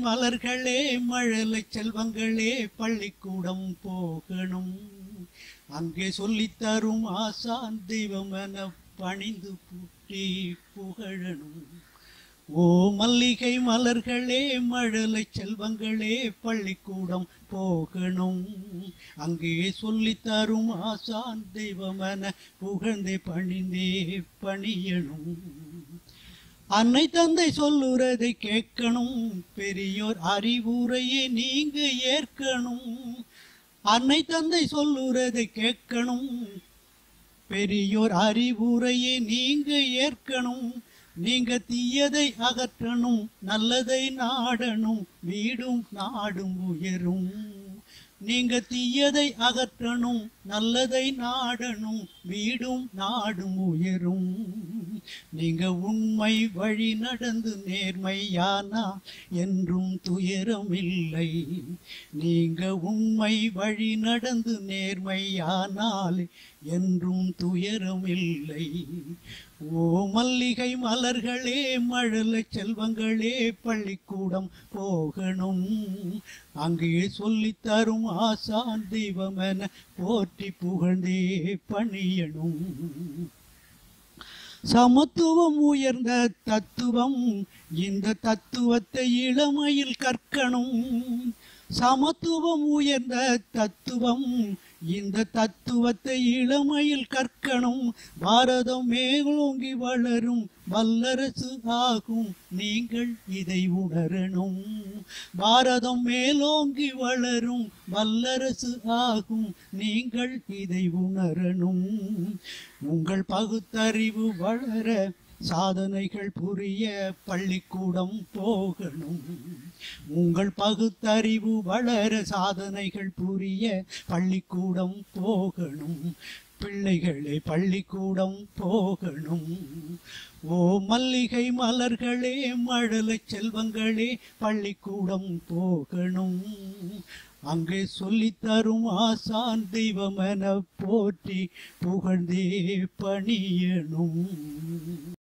மலர்களே மழலை செல்வங்களே பள்ளிக்கூடம் போகணும் அங்கே சொல்லித்தரும் ஆசான் தெய்வம் என பணிந்து பூட்டி புகழணும் ஓ மல்லிகை மலர்களே மழலை செல்வங்களே பள்ளிக்கூடம் போகணும் அங்கே சொல்லித்தரும் ஆசான் தெய்வம் என புகழ்ந்தே பணிந்தே பணியணும் அன்னை தந்தை சொல்லுறதை கேட்கணும் பெரியோர் அறிவுரையை நீங்க ஏற்கணும் அன்னை தந்தை சொல்லுறதை கேட்கணும் பெரியோர் அறிவுரையை நீங்க ஏற்கணும் நீங்க தீயதை அகற்றணும் நல்லதை நாடணும் வீடும் நாடும் உயரும் நீங்க தீயதை அகற்றணும் நல்லதை நாடணும் வீடும் நாடும் உயரும் நீங்க உண்மை வழி நடந்து நேர்மையானா என்றும் துயரம் இல்லை நீங்க உண்மை வழி நடந்து நேர்மையானால் என்றும் துயரம் இல்லை ஓ மல்லிகை மலர்களே மழலை செல்வங்களே பள்ளிக்கூடம் போகணும் அங்கே சொல்லித்தரும் ஆசான் தெய்வம் என போற்றி புகழ்ந்தே பணியணும் சமத்துவம் உயர்ந்த தத்துவம் இந்த தத்துவத்தை இளமையில் கற்கணும் சமத்துவம் உயர்ந்த தத்துவம் இந்த தத்துவத்தை இளமையில் கற்கணும் பாரதம் மேலோங்கி வளரும் வல்லரசு ஆகும் நீங்கள் இதை உணரணும் பாரதம் மேலோங்கி வளரும் வல்லரசு ஆகும் நீங்கள் இதை உணரணும் உங்கள் பகுத்தறிவு வளர சாதனைகள் புரிய பள்ளிக்கூடம் போகணும் உங்கள் பகுத்தறிவு வளர சாதனைகள் புரிய பள்ளிக்கூடம் போகணும் பிள்ளைகளே பள்ளிக்கூடம் போகணும் ஓ மல்லிகை மலர்களே மழலை செல்வங்களே பள்ளிக்கூடம் போகணும் அங்கே சொல்லித்தரும் ஆசான் தெய்வம் என போற்றி புகழ்ந்தே பணியணும்